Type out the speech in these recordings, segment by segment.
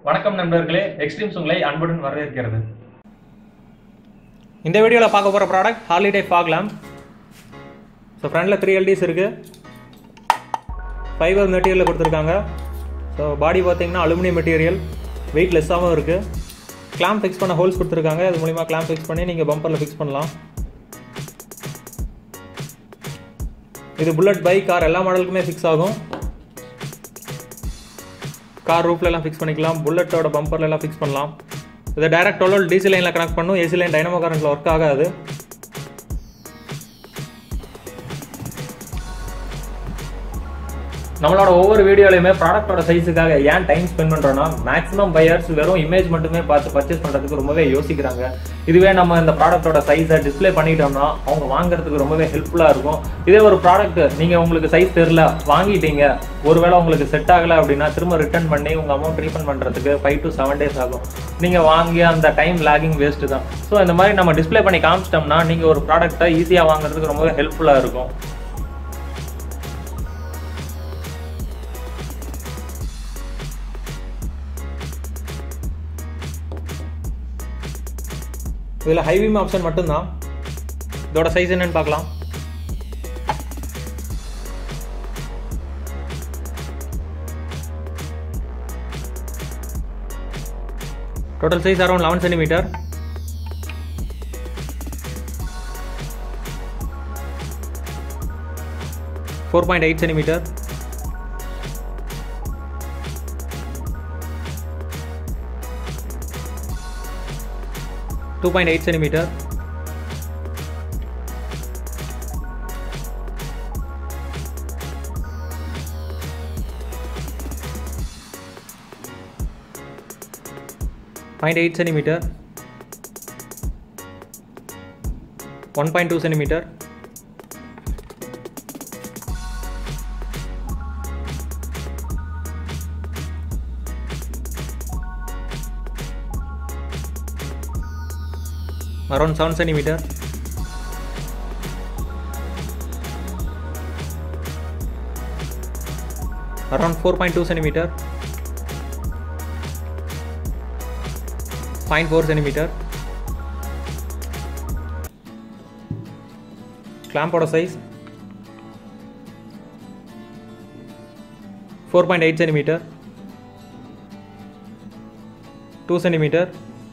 வணக்கம் நண்பர்களே எக்ஸ்ட்ரீம்ஸ் உங்களை அன்புடன் வரவேற்கிறது இந்த வீடியோவில் பார்க்க போகிற product holiday fog lamp so ஃப்ரண்டில் த்ரீ எல்டிஸ் இருக்குது ஃபைபர் மெட்டீரியலில் கொடுத்துருக்காங்க ஸோ பாடி பார்த்தீங்கன்னா அலுமினியம் மெட்டீரியல் வெயிட் லெஸ்ஸாகவும் இருக்குது கிளாம் ஃபிக்ஸ் பண்ண ஹோல்ஸ் கொடுத்துருக்காங்க அது மூலிமா கிளாம் ஃபிக்ஸ் பண்ணி நீங்கள் பம்பரில் ஃபிக்ஸ் பண்ணலாம் இது புல்லட் பைக் கார் எல்லா மாடலுக்குமே ஃபிக்ஸ் ஆகும் கார் ரூஃப்ல எல்லாம் ஃபிக்ஸ் பண்ணிக்கலாம் புல்லட்டோட பம்பர்ல எல்லாம் ஃபிக்ஸ் பண்ணலாம் இதை டைரக்ட் டுவெல் டிசி லைனில் கனெக்ட் பண்ணும் ஏசி லைன் டைனமோ கரண்ட்டில் ஒர்க் ஆகாது நம்மளோட ஒவ்வொரு வீடியோலையுமே ப்ராடக்ட்டோட சைஸுக்காக ஏன் டைம் ஸ்பெண்ட் பண்றோம்னா மேக்ஸிமம் பையர்ஸ் வெறும் இமேஜ் மட்டுமே பார்த்து பர்ச்சேஸ் பண்றதுக்கு ரொம்பவே யோசிக்கிறாங்க இதுவே நம்ம இந்த ப்ராடக்ட்டோட சைஸை டிஸ்ப்ளே பண்ணிட்டோம்னா அவங்க வாங்குறதுக்கு ரொம்பவே ஹெல்ப்ஃபுல்லா இருக்கும் இதே ஒரு ப்ராடக்ட் நீங்க உங்களுக்கு சைஸ் தெரியல வாங்கிட்டீங்க ஒருவேளை உங்களுக்கு செட் ஆகல அப்படின்னா திரும்ப ரிட்டர்ன் பண்ணி உங்க அமௌண்ட் ரீஃபண்ட் பண்றதுக்கு ஃபைவ் டு செவன் டேஸ் ஆகும் நீங்க வாங்கி அந்த டைம் லாகிங் வேஸ்ட் தான் ஸோ இந்த மாதிரி நம்ம டிஸ்ப்ளே பண்ணி காமிச்சிட்டோம்னா நீங்க ஒரு ப்ராடக்ட்டை ஈஸியா வாங்குறதுக்கு ரொம்பவே ஹெல்ப்ஃபுல்லா இருக்கும் இதில் ஹை பீம் ஆப்ஷன் மட்டும்தான் இதோட சைஸ் என்னன்னு பார்க்கலாம் total size around eleven centimetre four point eight centimetre two point eight centimetre point eight centimetre one point two centimetre around 7 centimeter around 4.2 centimeter 0.4 centimeter clamp ஓட size 4.8 centimeter 2 centimeter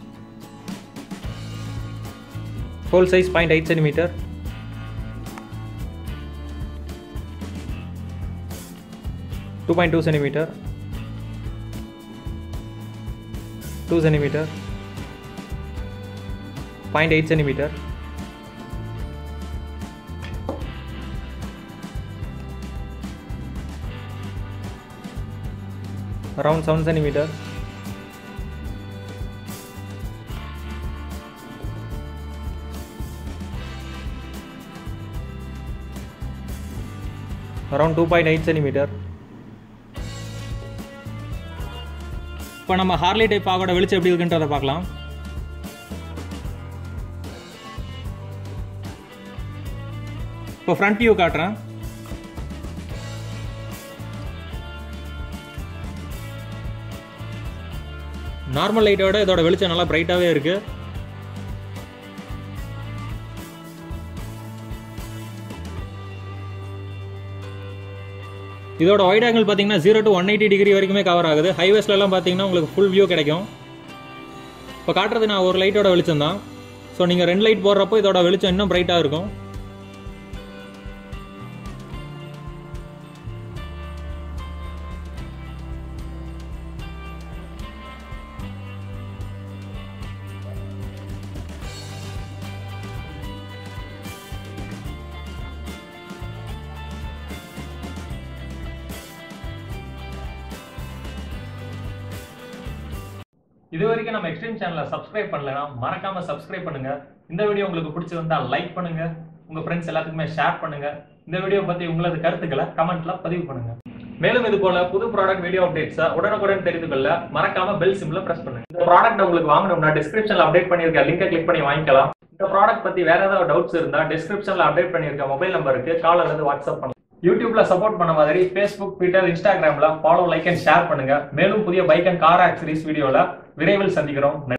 hole size 0.8 centimeter Two point two centimeter, two centimeter, point eight centimeter, around seven centimeter. Around two point eight centimetre இப்போ நம்ம Harley type பாகோட வெளிச்சம் எப்படி இருக்குன்றதை பார்க்கலாம் இப்போ front view காட்டுறேன் normal லைட்டோட இதோட வெளிச்சம் நல்லா பிரைட்டாகவே இருக்குது இதோட வைட் ஆங்கிள் பார்த்தீங்கன்னா zero to one eighty degree வரைக்குமே கவர் ஆகுது ஹைவேஸ்லலாம் பார்த்தீங்கன்னா உங்களுக்கு ஃபுல் வியூ கிடைக்கும் இப்போ காட்டுறது நான் ஒரு லைட்டோட வெளிச்சம் தான் ஸோ நீங்கள் ரெண்டு லைட் போடுறப்போ இதோட வெளிச்சம் இன்னும் பிரைட்டாக இருக்கும் இது வரைக்கும் நம்ம எக்ஸ்ட்ரீம் சேனலை சப்ஸ்கிரைப் பண்ணலனா மறக்காம சப்ஸ்கிரைப் பண்ணுங்க இந்த வீடியோ உங்களுக்கு பிடிச்சிருந்தா லைக் பண்ணுங்க உங்க ஃப்ரெண்ட்ஸ் எல்லாத்துக்குமே ஷேர் பண்ணுங்க இந்த வீடியோ பத்தி உங்களது கருத்துக்களை கமெண்ட்ல பதிவு பண்ணுங்க மேலும் இது போல புது ப்ராடக்ட் வீடியோ அப்டேட்ஸை உடனுக்குடன் தெரிந்து கொள்ள மறக்காம பெல் சிம்ல பிரஸ் பண்ணுங்க இந்த ப்ராடக்ட் உங்களுக்கு வாங்கணும்னா டிஸ்கிரிப்ஷன்ல அப்டேட் பண்ணிருக்க லிங்கை கிளிக் பண்ணி வாங்கிக்கலாம் இந்த ப்ராடக்ட் பத்தி வேற ஏதாவது டவுட்ஸ் இருந்தா டிஸ்கிரிப்ஷன்ல அப்டேட் பண்ணிருக்க மொபைல் நம்பருக்கு கால் அல்லது வாட்ஸ்அப் பண்ணலாம் யூடியூப்ல சப்போர்ட் பண்ண மாதிரி ஃபேஸ்புக் ட்விட்டர் இன்ஸ்டாகிராம்ல ஃபாலோ லைக் அண்ட் ஷேர் பண்ணுங்க மேலும் புதிய பைக் அண்ட் கார் ஆக்சரிஸ் வீடியோல விரைவில் சந்திக்கிறோம்